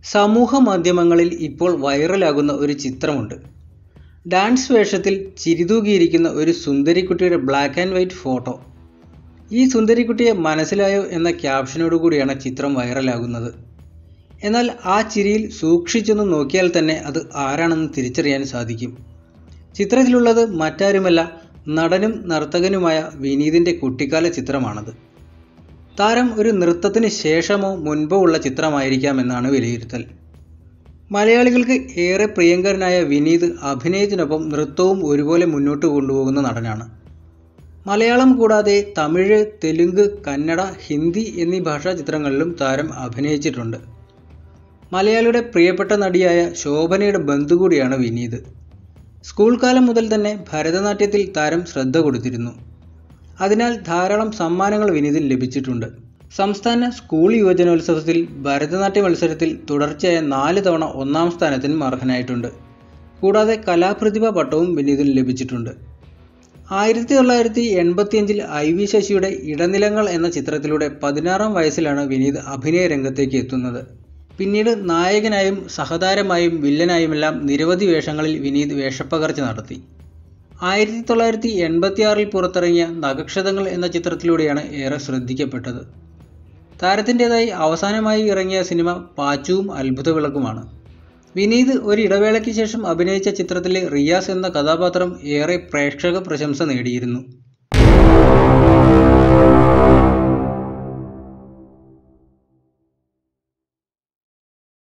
സമൂഹ മാധ്യമങ്ങളിൽ ഇപ്പോൾ വൈറലാകുന്ന ഒരു ചിത്രമുണ്ട് ഡാൻസ് വേഷത്തിൽ ചിരിതൂകിയിരിക്കുന്ന ഒരു സുന്ദരിക്കുട്ടിയുടെ ബ്ലാക്ക് ആൻഡ് വൈറ്റ് ഫോട്ടോ ഈ സുന്ദരിക്കുട്ടിയെ മനസ്സിലായോ എന്ന ക്യാപ്ഷനോടു കൂടിയാണ് ചിത്രം വൈറലാകുന്നത് എന്നാൽ ആ ചിരിയിൽ സൂക്ഷിച്ചൊന്ന് നോക്കിയാൽ തന്നെ അത് ആരാണെന്ന് തിരിച്ചറിയാൻ സാധിക്കും ചിത്രത്തിലുള്ളത് മറ്റാരുമല്ല നടനും നർത്തകനുമായ വിനീതിൻ്റെ കുട്ടിക്കാല ചിത്രമാണത് താരം ഒരു നൃത്തത്തിന് ശേഷമോ മുൻപോ ഉള്ള ചിത്രമായിരിക്കാമെന്നാണ് വിലയിരുത്തൽ മലയാളികൾക്ക് ഏറെ പ്രിയങ്കരനായ വിനീത് അഭിനയത്തിനൊപ്പം നൃത്തവും ഒരുപോലെ മുന്നോട്ട് കൊണ്ടുപോകുന്ന നടനാണ് മലയാളം കൂടാതെ തമിഴ് തെലുങ്ക് കന്നഡ ഹിന്ദി എന്നീ ഭാഷാ ചിത്രങ്ങളിലും താരം അഭിനയിച്ചിട്ടുണ്ട് മലയാളിയുടെ പ്രിയപ്പെട്ട നടിയായ ശോഭനയുടെ ബന്ധു കൂടിയാണ് വിനീത് സ്കൂൾ കാലം മുതൽ തന്നെ ഭരതനാട്യത്തിൽ താരം ശ്രദ്ധ കൊടുത്തിരുന്നു അതിനാൽ ധാരാളം സമ്മാനങ്ങൾ വിനീതിന് ലഭിച്ചിട്ടുണ്ട് സംസ്ഥാന സ്കൂൾ യുവജനോത്സവത്തിൽ ഭരതനാട്യ മത്സരത്തിൽ തുടർച്ചയായ നാല് തവണ ഒന്നാം സ്ഥാനത്തിനും അർഹനായിട്ടുണ്ട് കൂടാതെ കലാപ്രതിഭ പട്ടവും വിനീതിന് ലഭിച്ചിട്ടുണ്ട് ആയിരത്തി തൊള്ളായിരത്തി എൺപത്തിയഞ്ചിൽ ഐ വി ശശിയുടെ ഇടനിലങ്ങൾ എന്ന ചിത്രത്തിലൂടെ പതിനാറാം വയസ്സിലാണ് വിനീത് അഭിനയ രംഗത്തേക്ക് എത്തുന്നത് പിന്നീട് നായകനായും സഹതാരമായും വില്ലനായുമെല്ലാം നിരവധി വേഷങ്ങളിൽ വിനീത് വേഷപ്പകർച്ച നടത്തി ആയിരത്തി തൊള്ളായിരത്തി എൺപത്തിയാറിൽ പുറത്തിറങ്ങിയ നഗക്ഷതങ്ങൾ എന്ന ചിത്രത്തിലൂടെയാണ് ഏറെ ശ്രദ്ധിക്കപ്പെട്ടത് താരത്തിൻ്റെതായി അവസാനമായി ഇറങ്ങിയ സിനിമ പാച്ചുവും അത്ഭുത വിളക്കുമാണ് വിനീത് ഒരു ഇടവേളയ്ക്ക് ശേഷം അഭിനയിച്ച ചിത്രത്തിലെ റിയാസ് എന്ന കഥാപാത്രം ഏറെ പ്രേക്ഷക പ്രശംസ നേടിയിരുന്നു